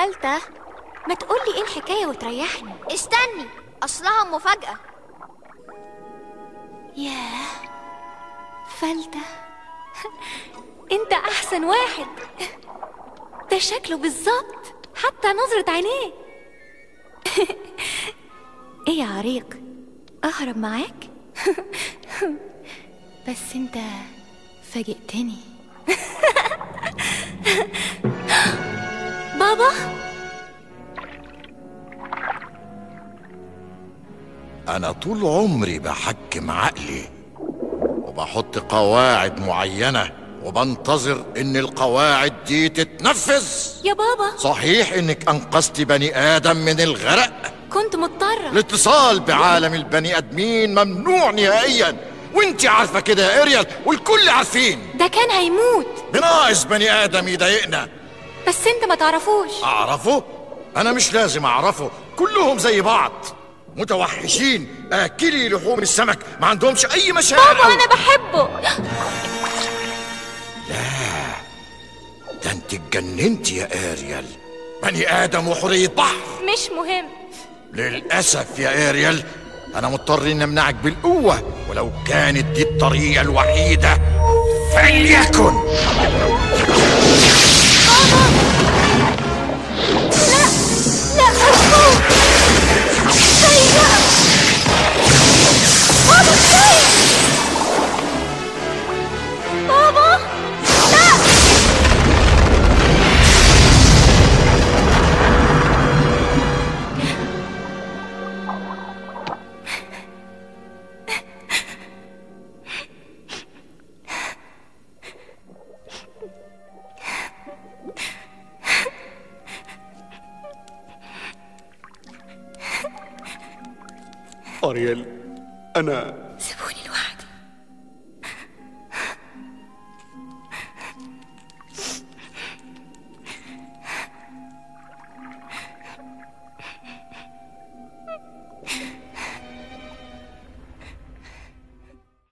فلتة ما تقولي ايه الحكاية وتريحني استني اصلها مفاجأة ياه فلتة انت احسن واحد ده شكله بالظبط حتى نظرة عينيه ايه يا عريق اهرب معاك بس انت فاجئتني بابا أنا طول عمري بحكم عقلي وبحط قواعد معينة وبنتظر إن القواعد دي تتنفذ يا بابا صحيح إنك أنقذت بني آدم من الغرق كنت مضطرة الاتصال بعالم البني آدمين ممنوع نهائيا وانت عارفة كده يا إريال والكل عارفين ده كان هيموت بناقص بني آدم يضايقنا بس انت ما تعرفوش أعرفه؟ أنا مش لازم أعرفه كلهم زي بعض متوحشين آكلي لحوم السمك ما عندهمش أي مشاعر بابا انا بحبه ده انت اتجننت يا اريال بني ادم وحرية بحر مش مهم للأسف يا اريال انا مضطر ان امنعك بالقوة ولو كانت دي الطريقة الوحيدة فليكن لا أرجوك سيدة بابا سيد بابا لا أريل أنا سيبوني